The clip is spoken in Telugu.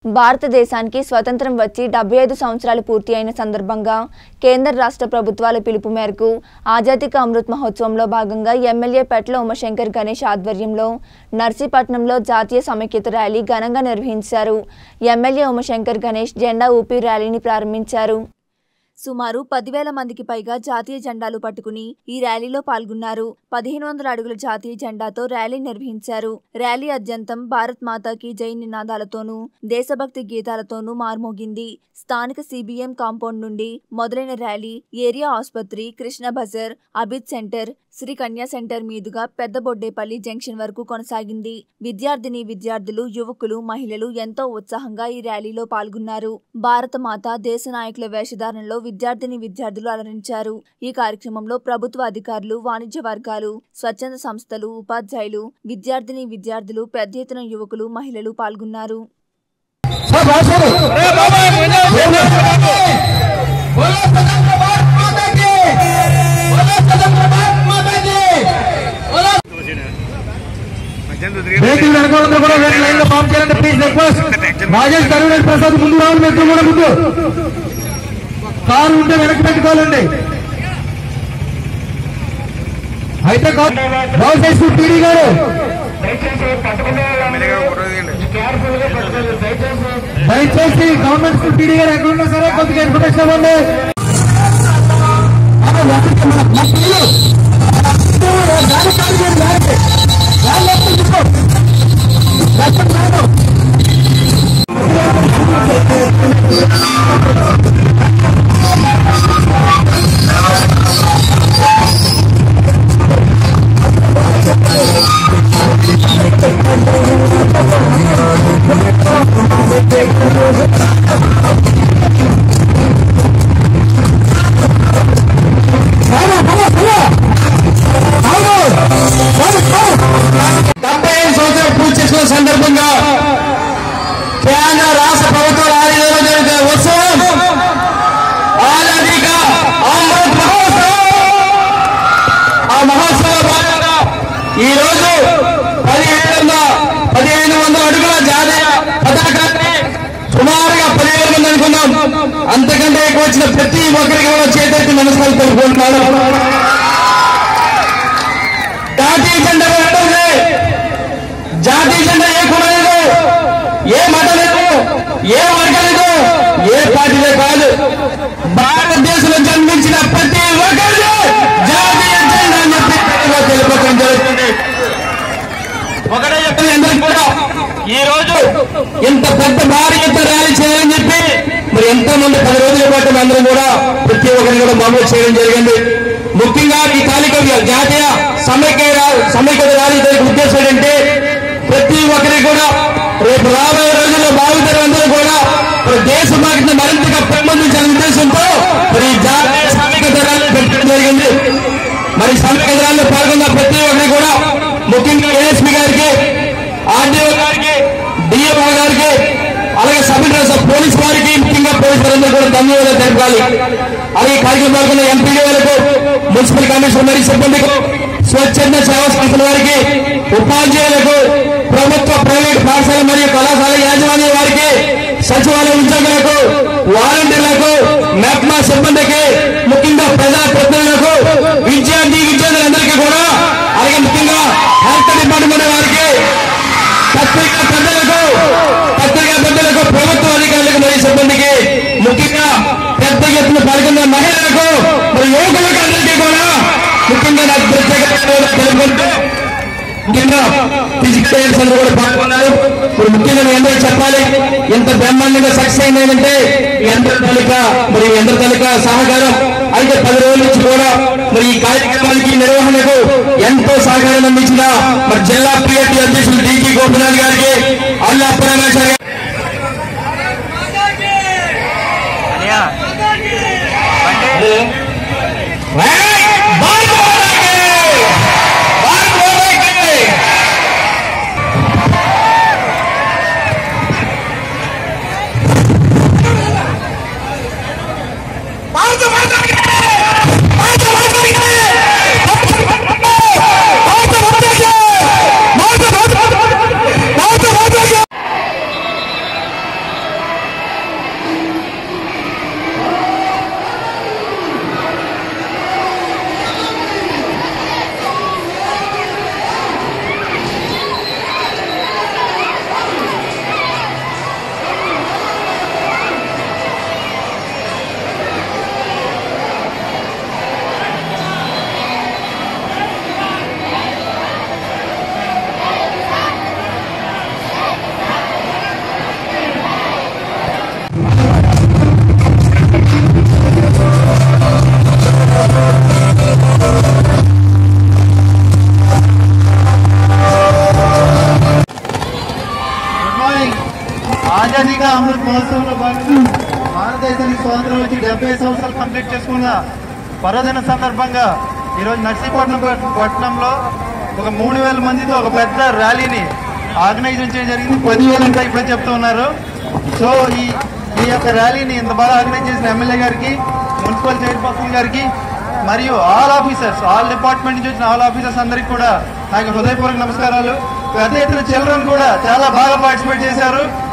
భారతదేశానికి స్వతంత్రం వచ్చి డెబ్బై ఐదు సంవత్సరాలు పూర్తి అయిన సందర్భంగా కేంద్ర రాష్ట్ర ప్రభుత్వాల పిలుపు మేరకు ఆజాదీక అమృత్ మహోత్సవంలో భాగంగా ఎమ్మెల్యే పెట్ల ఉమాశంకర్ గణేష్ ఆధ్వర్యంలో నర్సీపట్నంలో జాతీయ సమైక్యత ర్యాలీ ఘనంగా నిర్వహించారు ఎమ్మెల్యే ఉమాశంకర్ గణేష్ జెండా ఊపి ర్యాలీని ప్రారంభించారు సుమారు పదివేల మందికి పైగా జాతీయ జెండాలు పట్టుకుని ఈ ర్యాలీలో పాల్గొన్నారు పదిహేను వందల అడుగుల జాతీయ జెండాతో ర్యాలీ నిర్వహించారు ర్యాలీ అద్యంతం భారత్ మాతాకి జై నినాదాలతోనూ దేశభక్తి గీతాలతోనూ మార్మోగింది స్థానిక సిబిఎం కాంపౌండ్ నుండి మొదలైన ర్యాలీ ఏరియా ఆసుపత్రి కృష్ణ బజార్ అబిద్ సెంటర్ శ్రీ కన్యా సెంటర్ మీదుగా పెద్ద బొడ్డేపల్లి జంక్షన్ వరకు కొనసాగింది విద్యార్థిని విద్యార్థులు యువకులు మహిళలు ఎంతో ఉత్సాహంగా ఈ ర్యాలీలో పాల్గొన్నారు భారత మాత దేశ నాయకుల వేషధారణలో విద్యార్థిని విద్యార్థులు అలరించారు ఈ కార్యక్రమంలో ప్రభుత్వ అధికారులు వాణిజ్య వర్గాలు స్వచ్ఛంద సంస్థలు ఉపాధ్యాయులు విద్యార్థిని విద్యార్థులు పెద్ద ఎత్తున యువకులు మహిళలు పాల్గొన్నారు सब हौसले बोलो स्वतंत्र भारत माता की बोलो स्वतंत्र भारत माता की बोलो రేటింగ్ వెనకాలందరూ కూడా రెండు లైన్లో ఫామ్ చేయండి ప్లీజ్ రిక్వెస్ట్ రాజేష్ కరుణేష్ ప్రసాద్ ముందు రావాలి మీరు కూడా ముందు కారు ఉంటే వెనక్కి పెట్టుకోవాలండి అయితే రాజేష్ టీడీ గారు దయచేసి గవర్నమెంట్ స్కూల్ టీడీ గారు ఎక్కడ ఉన్నా సరే కొద్దిగా ఇన్ఫర్మేషన్ ఇవ్వండి అదే ఒకటి మన- మన పిల్లలు. దాని కాదు మీరు దానికి. దాని లోపలికి తీసుకో. లెఫ్ట్ రాదు. డెబ్బై ఐదు సంవత్సరాలు పూర్తి చేసుకున్న సందర్భంగా కేంద్ర రాష్ట్ర ప్రభుత్వాల ఆధ్వర్యంలో జరిగే ఉత్సవం ఆజాదీక అమృత్ మహోత్సవం ఆ మహోత్సవ భాగంగా ఈ రోజు పదిహేను వందల పదిహేను వందల అడుగుల జాతీయ పతాకాన్ని సుమారుగా పదివేల మంది అనుకున్నాం అంతకంటే ఎక్కువ వచ్చిన ప్రతి ఒక్కరికి కూడా చేతెత్తి నమస్కారం తెలుపుకుంటున్నాను జాతీయ జెండా పెట్టండి జాతీయ జెండా ఏ కుల లేదు ఏ మత లేదు ఏ వర్గం లేదు ఏ పార్టీలే కాదు భారతదేశంలో జన్మించిన ప్రతి ఒక్కరు జాతీయ జెండా అని చెప్పి తెలుగులో తెలుపడం జరుగుతుంది ఒకటే చెప్పింది అందరికి కూడా ఈ రోజు ఇంత పెద్ద భారీ ఎత్తున ర్యాలీ చేయాలని చెప్పి మరి ఎంతో మంది పది రోజుల పాటు అందరం కూడా ప్రతి ఒక్కరిని కూడా మామూలు చేయడం జరిగింది ముఖ్యంగా ఈ తాలిక జాతీయ సమైక్య రా- సమైక్య ర్యాలీ జరిగే ఉద్దేశం ఏంటంటే ప్రతి ఒక్కరికి కూడా రేపు రాబోయే రోజుల్లో భావితరందరూ కూడా మరి దేశ మార్కెట్ మరింతగా పెంపొందించాలనే ఉద్దేశంతో మరి ఈ జాతీయ సమైక్యత ర్యాలీ పెట్టడం జరిగింది మరి సమైక్య ర్యాలీలో పాల్గొన్న ప్రతి ఒక్కరికి కూడా ముఖ్యంగా ఏఎస్పీ గారికి ఆర్డీఓ గారికి డిఎంఓ గారికి అలాగే సబ్ ఇన్స్పెక్టర్ పోలీస్ వారికి ముఖ్యంగా పోలీస్ వారందరూ కూడా ధన్యవాదాలు తెలపాలి అలాగే కార్యక్రమం పాల్గొన్న ఎంపీడీ వారికి మున్సిపల్ కమిషనర్ మరియు సిబ్బందికి స్వచ్ఛంద సేవా సంస్థల వారికి ఉపాధ్యాయులకు ప్రభుత్వ ప్రైవేట్ పాఠశాల మరియు కళాశాల యాజమాన్య వారికి సచివాలయ ఉద్యోగులకు వాలంటీర్లకు మెప్మా సిబ్బందికి ముఖ్యంగా ప్రజా ప్రతినిధులకు విద్యార్థి విద్యార్థులందరికీ కూడా అలాగే ముఖ్యంగా హెల్త్ డిపార్ట్మెంట్ వారికి పత్రికా పెద్దలకు పత్రికా పెద్దలకు ప్రభుత్వ అధికారులకు మరియు సిబ్బందికి ముఖ్యంగా పెద్ద ఎత్తున పాల్గొన్న మహిళలకు మరియు యువకులకు అందరికీ కూడా ముఖ్యంగా నాకు ప్రత్యేక ధన్యవాదాలు తెలుపుకుంటూ ముఖ్యంగా ఫిజికల్ ఎయిడ్స్ అందరూ కూడా పాల్గొన్నారు ఇప్పుడు ముఖ్యంగా మీ అందరూ చెప్పాలి ఎంత బ్రహ్మాండంగా సక్సెస్ అయిందంటే మీ అందరి తాలూకా మరి మీ అందరి తాలూకా సహకారం అయితే పది రోజుల నుంచి కూడా మరి ఈ కార్యక్రమానికి నిర్వహణకు ఎంతో సహకారం అందించిన మరి జిల్లా పిఎట్టి అధ్యక్షులు డికి గోపినాథ్ గారికి అల్లా అప్పరామాచారి గారికి ఏయ్! భారత్ మాతాకి! భారత్ మాతాకి! భారత మాతాకి! భారత మాతాకి! భారత మాతాకి! భారత మాతాకి! భారత మాతాకి! ఆజాదీగా అమృత్ మహోత్సవంలో భాగంగా భారతదేశానికి స్వాతంత్రం వచ్చి డెబ్బై సంవత్సరాలు కంప్లీట్ చేసుకున్న పర్వదిన సందర్భంగా ఈరోజు నర్సీపట్నం పట్టణంలో ఒక మూడు వేల మందితో ఒక పెద్ద ర్యాలీని ఆర్గనైజేషన్ చేయడం జరిగింది పదివేలు ఇంకా ఇప్పుడే చెప్తూ ఉన్నారు సో ఈ ఈ యొక్క ర్యాలీని ఇంత బాగా ఆర్గనైజ్ చేసిన ఎమ్మెల్యే గారికి మున్సిపల్ చైర్పర్సన్ గారికి మరియు ఆల్ ఆఫీసర్స్ ఆల్ డిపార్ట్మెంట్ నుంచి వచ్చిన ఆల్ ఆఫీసర్స్ అందరికి కూడా నాకు హృదయపూర్వక నమస్కారాలు పెద్ద ఎత్తున చిల్డ్రన్ కూడా చాలా బాగా పార్టిసిపేట్ చేశారు